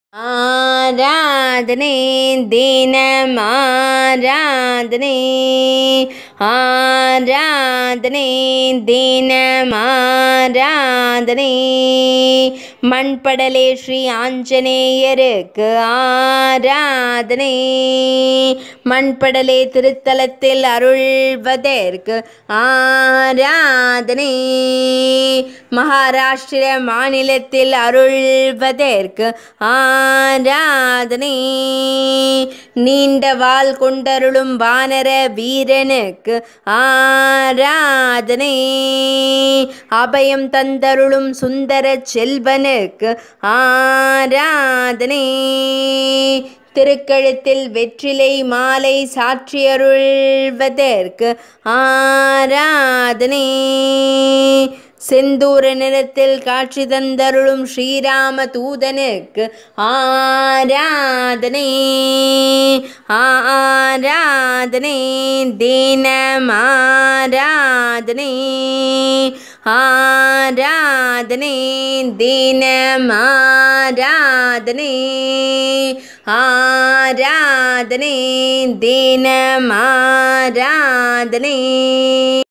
ஆராதனை தினம் ஆராதனை ஆராதனை தினம் ஆராதனை மண்படலே ஸ்ரீ ஆஞ்சநேயருக்கு ஆராதனை மண்படலே திருத்தலத்தில் அருள்வதற்கு ஆராதனை மகாராஷ்டிர மாநிலத்தில் அருள்வதற்கு ஆராதனை நீண்ட வாள் கொண்டருளும் வானர வீரனுக்கு ஆராதனை அபயம் தந்தருளும் சுந்தர செல்வனுக்கு ஆராதனை திருக்கழுத்தில் வெற்றிலை மாலை சாற்றியருள்வதற்கு ஆராதனை செந்தூர நிறத்தில் காட்சி தந்தருளும் ஸ்ரீராம தூதனுக்கு ஆராதனை ஆராதனை தினம் ஆராதனை ஆராதனை தினம் ஆராதனை ஆராதனை தினம் ஆராதனை